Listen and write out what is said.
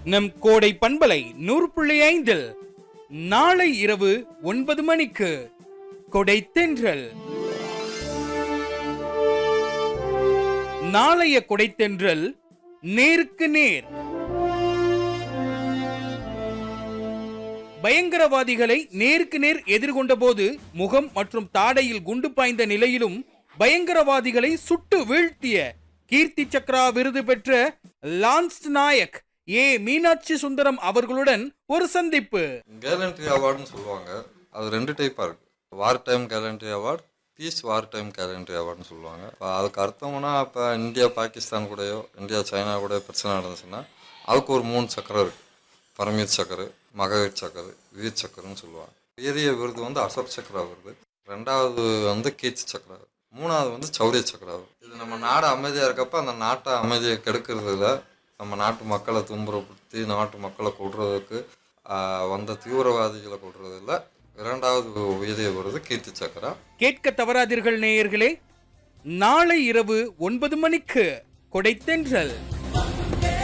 நம் கோடை பண்பலை நூறு புள்ளி ஐந்தில் நாளை இரவு ஒன்பது மணிக்கு கொடை தென்றல் நாளைய கொடைத்தென்றல் நேருக்கு நேர் பயங்கரவாதிகளை நேருக்கு நேர் எதிர்கொண்ட போது முகம் மற்றும் தாடையில் குண்டு பாய்ந்த நிலையிலும் பயங்கரவாதிகளை சுட்டு வீழ்த்திய கீர்த்தி சக்ரா விருது பெற்ற லான்ஸ் நாயக் ஏ மீனாட்சி சுந்தரம் அவர்களுடன் ஒரு சந்திப்பு கேலண்ட்ரி அவார்டுன்னு சொல்லுவாங்க அது ரெண்டு டைப்பாக இருக்குது war time gallantry award peace war time gallantry அவார்டுன்னு சொல்லுவாங்க இப்போ அதுக்கு அர்த்தம்னா இப்போ இந்தியா பாகிஸ்தான் கூடயோ இந்தியா சைனா கூட பிரச்சனை நடந்துச்சுன்னா அதுக்கு ஒரு மூணு சக்கரம் இருக்குது பரமீர் சக்கரு மகவீர் சக்கரு வீர் சக்கருன்னு சொல்லுவாங்க பெரிய விருது வந்து அசோக் சக்ரா விருது ரெண்டாவது வந்து கீர்த்தி சக்ரா மூணாவது வந்து சௌரிய சக்ரா விருது. இது நம்ம நாடு அமைதியாக இருக்கப்ப அந்த நாட்டை அமைதியை கெடுக்கிறதுல நம்ம நாட்டு மக்களை துன்புறுத்தி நாட்டு மக்களை கொள்றதுக்கு ஆஹ், வந்த தீவிரவாதிகளை கொள்றதில்ல இரண்டாவது உயரிய விருது கீர்த்தி சக்ரா கேட்க தவறாதீர்கள் நேயர்களே நாளை இரவு ஒன்பது மணிக்கு கொடைத்தென்றல்